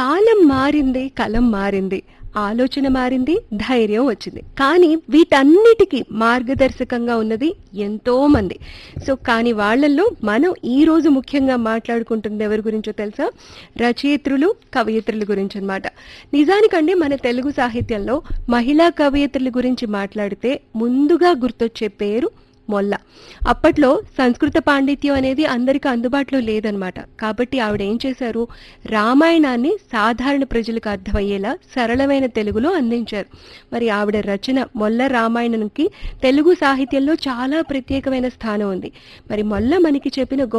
కాలం మారింది కలం మారింది ఆలోచన మారింది ధైర్యం వచ్చింది కానీ వీటన్నిటికీ మార్గదర్శకంగా ఉన్నది ఎంతో మంది సో కానీ వాళ్ళల్లో మనం ఈ రోజు ముఖ్యంగా మాట్లాడుకుంటుంది ఎవరి గురించో తెలుసా రచయిత్రులు కవయిత్రుల గురించి అన్నమాట నిజానికండి మన తెలుగు సాహిత్యంలో మహిళా కవయిత్రుల గురించి మాట్లాడితే ముందుగా గుర్తొచ్చే పేరు మొల్ల అప్పట్లో సంస్కృత పాండిత్యం అనేది అందరికీ అందుబాటులో లేదనమాట కాబట్టి ఆవిడ ఏం చేశారు రామాయణాన్ని సాధారణ ప్రజలకు అర్థమయ్యేలా సరళమైన తెలుగులో అందించారు మరి ఆవిడ రచన మొల్ల రామాయణంకి తెలుగు సాహిత్యంలో చాలా ప్రత్యేకమైన స్థానం ఉంది మరి మొల్ల మనకి చెప్పిన గొప్ప